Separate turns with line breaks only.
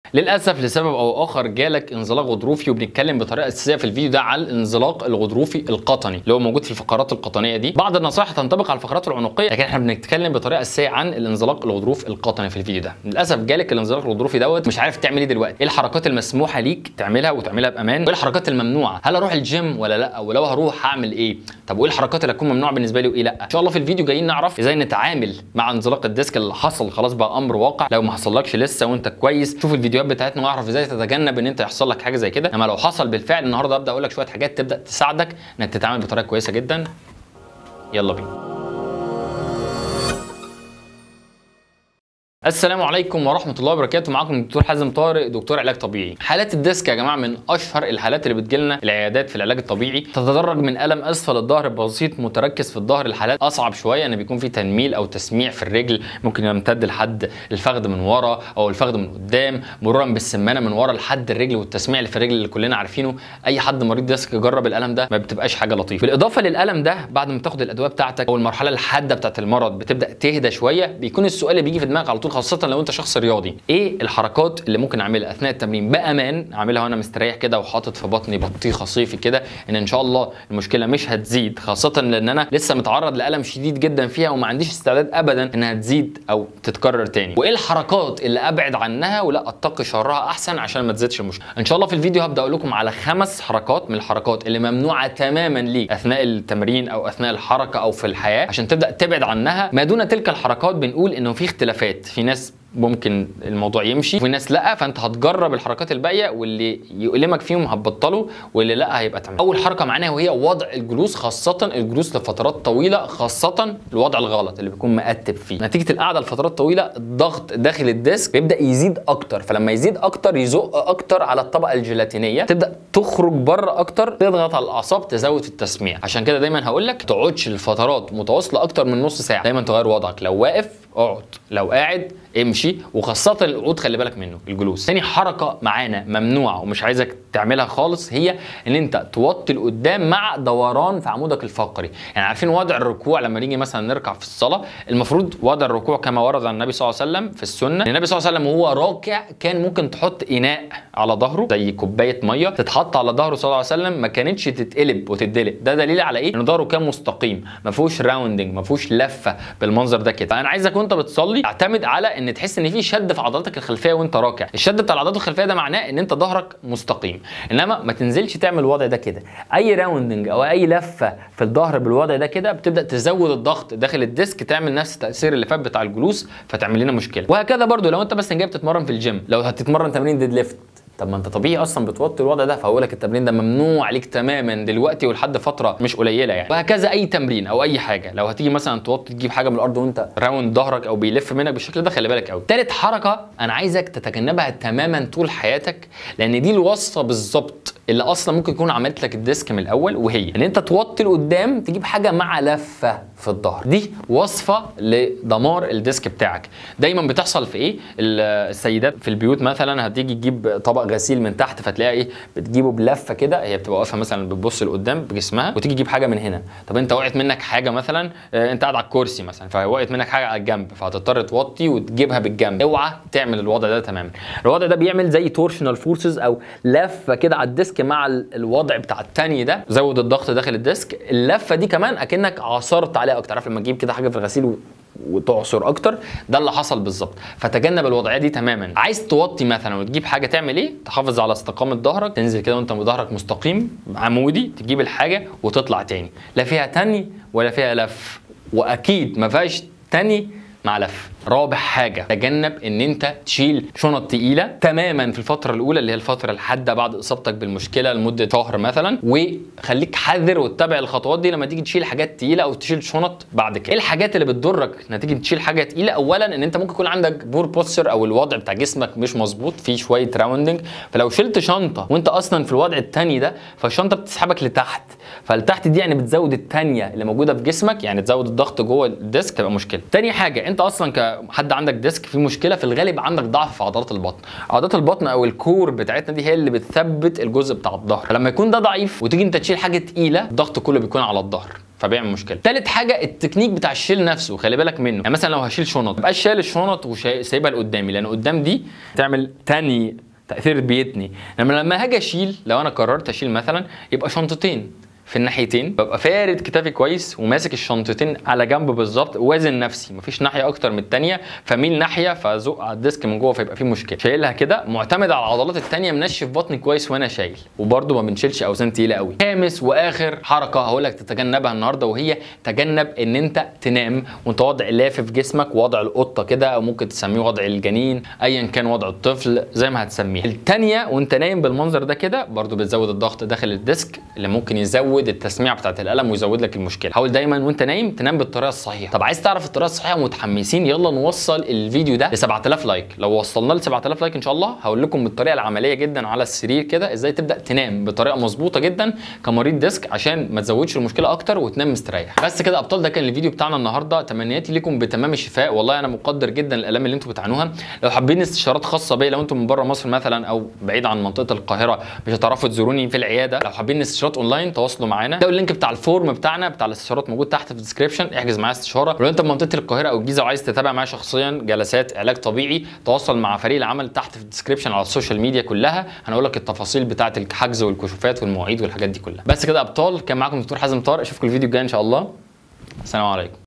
للاسف لسبب او اخر جالك انزلاق غضروفي وبنتكلم بطريقه اساسيه في الفيديو ده على الانزلاق الغضروفي القطني اللي هو موجود في الفقرات القطنيه دي بعض النصائح تنطبق على الفقرات العنقيه لكن احنا بنتكلم بطريقه اساسيه عن الانزلاق الغضروف القطني في الفيديو ده للاسف جالك الانزلاق الغضروفي دوت مش عارف تعمل ايه دلوقتي ايه الحركات المسموحه ليك تعملها وتعملها بامان وايه الحركات الممنوعه هل اروح الجيم ولا لا ولو هروح هعمل ايه طب وايه الحركات اللي هتكون ممنوعه بالنسبه لي وايه لا ان شاء الله في الفيديو جايين نعرف ازاي نتعامل مع انزلاق الديسك اللي حصل خلاص بقى امر واقع لو ما حصلكش لسه وانت كويس شوف الفيديوهات بتاعتنا واعرف ازاي تتجنب ان انت يحصل لك حاجه زي كده اما لو حصل بالفعل النهارده ابدا اقول لك شويه حاجات تبدا تساعدك انك تتعامل بطريقه كويسه جدا يلا بينا السلام عليكم ورحمه الله وبركاته معاكم الدكتور حازم طارق دكتور علاج طبيعي حالات الديسك يا جماعه من اشهر الحالات اللي بتجيلنا العيادات في العلاج الطبيعي تتدرج من الم اسفل الظهر بسيط متركز في الظهر الحالات اصعب شويه ان بيكون في تنميل او تسميع في الرجل ممكن يمتد لحد الفخذ من ورا او الفخذ من قدام مرورا بالسمانه من ورا لحد الرجل والتسميع اللي في الرجل اللي كلنا عارفينه اي حد مريض ديسك يجرب الالم ده ما بتبقاش حاجه لطيفه بالاضافه للالم ده بعد ما تاخد الادويه بتاعتك او المرحله الحاده بتاعت المرض بتبدا تهدى شويه بيكون السؤال اللي بيجي في دماغك على طول خاصه لو انت شخص رياضي ايه الحركات اللي ممكن اعملها اثناء التمرين بامان اعملها وانا مستريح كده وحاطط في بطني بطيخه صيفي كده ان ان شاء الله المشكله مش هتزيد خاصه لان انا لسه متعرض لالم شديد جدا فيها وما عنديش استعداد ابدا انها تزيد او تتكرر تاني وايه الحركات اللي ابعد عنها ولا اتقي شرها احسن عشان ما تزيدش المشكله ان شاء الله في الفيديو هبدا اقول لكم على خمس حركات من الحركات اللي ممنوعه تماما ليك اثناء التمرين او اثناء الحركه او في الحياه عشان تبدا تبعد عنها ما دون تلك الحركات بنقول انه في اختلافات في ناس ممكن الموضوع يمشي وفي ناس لا فانت هتجرب الحركات الباقيه واللي يؤلمك فيهم هتبطله واللي لا هيبقى تمام اول حركه معانا وهي وضع الجلوس خاصه الجلوس لفترات طويله خاصه الوضع الغلط اللي بيكون مقتب فيه نتيجه القعده لفترات طويله الضغط داخل الديسك بيبدا يزيد اكتر فلما يزيد اكتر يزق اكتر على الطبقه الجيلاتينيه تبدا تخرج بره اكتر تضغط على الاعصاب تزود في التسميع عشان كده دايما هقول لك تقعدش لفترات متواصله اكتر من نص ساعه دايما تغير وضعك لو واقف اقعد لو قاعد امشي وخاصه القعود خلي بالك منه الجلوس تاني حركه معانا ممنوعه ومش عايزك تعملها خالص هي ان انت توطي لقدام مع دوران في عمودك الفقري يعني عارفين وضع الركوع لما نيجي مثلا نركع في الصلاه المفروض وضع الركوع كما ورد عن النبي صلى الله عليه وسلم في السنه النبي صلى الله عليه وسلم وهو راكع كان ممكن تحط اناء على ظهره زي كوبايه ميه تتحط على ظهره صلى الله عليه وسلم ما كانتش تتقلب وتدلق ده دليل على ايه ان ظهره كان مستقيم ما فيهوش راوندنج ما فيهوش لفه بالمنظر ده كده فانا عايزك وانت بتصلي اعتمد على ان تحس ان في شد في عضلاتك الخلفيه وانت راكع الشد بتاع العضلات الخلفيه ده معناه ان انت ظهرك مستقيم انما ما تنزلش تعمل الوضع ده كده اي راوندنج او اي لفه في الظهر بالوضع ده كده بتبدا تزود الضغط داخل الديسك تعمل نفس التاثير اللي فات بتاع الجلوس فتعمل لنا مشكله وهكذا برضو لو انت مثلا جاي بتتمرن في الجيم لو هتتمرن تمرين ديد ليفت طب ما انت طبيعي اصلا بتوطي الوضع ده فهقول لك التمرين ده ممنوع عليك تماما دلوقتي ولحد فتره مش قليله يعني وهكذا اي تمرين او اي حاجه لو هتيجي مثلا توطي تجيب حاجه من الارض وانت راوند ظهرك او بيلف منك بالشكل ده خلي بالك قوي تالت حركه انا عايزك تتجنبها تماما طول حياتك لان دي الوصفه بالظبط اللي اصلا ممكن يكون عملت لك الديسك من الاول وهي ان انت توطي لقدام تجيب حاجه مع لفه في الظهر دي وصفه لدمار الديسك بتاعك دايما بتحصل في ايه السيدات في البيوت مثلا هتيجي تجيب طبق غسيل من تحت فتلاقي ايه بتجيبه بلفه كده هي بتبقى واقفه مثلا بتبص لقدام بجسمها وتيجي تجيب حاجه من هنا طب انت وقعت منك حاجه مثلا آه، انت قاعد على الكرسي مثلا فوقعت منك حاجه على الجنب فهتضطر توطي وتجيبها بالجنب اوعى تعمل الوضع ده تماما الوضع ده بيعمل زي تورشنال فورسز او لفه كده على الديسك مع ال- الوضع بتاع التاني ده زود الضغط داخل الديسك اللفه دي كمان اكنك عصرت عليها اكتر عارف لما تجيب كده حاجه في الغسيل و... وتعصر اكتر ده اللي حصل بالظبط فتجنب الوضعيه دي تماما عايز توطي مثلا وتجيب حاجه تعمل ايه تحافظ على استقامه ظهرك تنزل كده وانت ظهرك مستقيم عمودي تجيب الحاجه وتطلع تاني لا فيها تاني ولا فيها لف واكيد ما فيهاش تاني مع لف رابع حاجة تجنب ان انت تشيل شنط تقيلة تماما في الفترة الاولى اللي هي الفترة الحادة بعد اصابتك بالمشكلة لمدة شهر مثلا وخليك حذر واتبع الخطوات دي لما تيجي تشيل حاجات تقيلة او تشيل شنط بعد كده ايه الحاجات اللي بتضرك نتيجة تشيل حاجة تقيلة اولا ان انت ممكن يكون عندك بور بوستشر او الوضع بتاع جسمك مش مظبوط فيه شوية راوندنج فلو شلت شنطة وانت اصلا في الوضع التاني ده فالشنطة بتسحبك لتحت فالتحت دي يعني بتزود التانية اللي موجودة في جسمك يعني تزود الضغط جوه الديسك تبقى مشكلة تاني حاجة انت اصلا كحد عندك ديسك في مشكلة في الغالب عندك ضعف في عضلات البطن عضلات البطن او الكور بتاعتنا دي هي اللي بتثبت الجزء بتاع الظهر فلما يكون ده ضعيف وتيجي انت تشيل حاجة تقيلة الضغط كله بيكون على الظهر فبيعمل مشكله تالت حاجه التكنيك بتاع الشيل نفسه خلي بالك منه يعني مثلا لو هشيل شنط مبقاش شايل الشنط وسايبها لقدامي لان قدام دي تعمل تاني تاثير بيتني لما لما هاجي اشيل لو انا قررت اشيل مثلا يبقى شنطتين في الناحيتين ببقى فارد كتافي كويس وماسك الشنطتين على جنب بالظبط وازن نفسي مفيش ناحيه اكتر من الثانيه فميل ناحيه فازق على الديسك من جوه فيبقى في مشكله شايلها كده معتمد على العضلات الثانيه منشف بطني كويس وانا شايل وبرده ما بنشيلش اوزان تقيله قوي خامس واخر حركه هقول لك تتجنبها النهارده وهي تجنب ان انت تنام وانت وضع لافف جسمك وضع القطه كده او ممكن تسميه وضع الجنين ايا كان وضع الطفل زي ما هتسميه الثانيه وانت نايم بالمنظر ده كده برده بتزود الضغط داخل الديسك اللي ممكن يزود التسميع بتاعت القلم ويزود لك المشكله حاول دايما وانت نايم تنام بالطريقه الصحيحه طب عايز تعرف الطريقه الصحيحه متحمسين يلا نوصل الفيديو ده ل 7000 لايك لو وصلنا ل 7000 لايك ان شاء الله هقول لكم بالطريقه العمليه جدا على السرير كده ازاي تبدا تنام بطريقه مظبوطه جدا كمريض ديسك عشان ما تزودش المشكله اكتر وتنام مستريح بس كده ابطال ده كان الفيديو بتاعنا النهارده تمنياتي لكم بتمام الشفاء والله انا مقدر جدا الالام اللي انتم بتعانوها لو حابين استشارات خاصه بيا لو انتم من بره مصر مثلا او بعيد عن منطقه القاهره مش هتعرفوا تزوروني في العياده لو حابين استشارات اونلاين تواصلوا معانا ده اللينك بتاع الفورم بتاعنا بتاع الاستشارات موجود تحت في الديسكربشن احجز معايا استشاره ولو انت من منطقه القاهره او الجيزه وعايز تتابع معايا شخصيا جلسات علاج طبيعي تواصل مع فريق العمل تحت في الديسكربشن على السوشيال ميديا كلها هنقول لك التفاصيل بتاعه الحجز والكشوفات والمواعيد والحاجات دي كلها بس كده ابطال كان معاكم دكتور حازم طارق اشوفكم الفيديو الجاي ان شاء الله السلام عليكم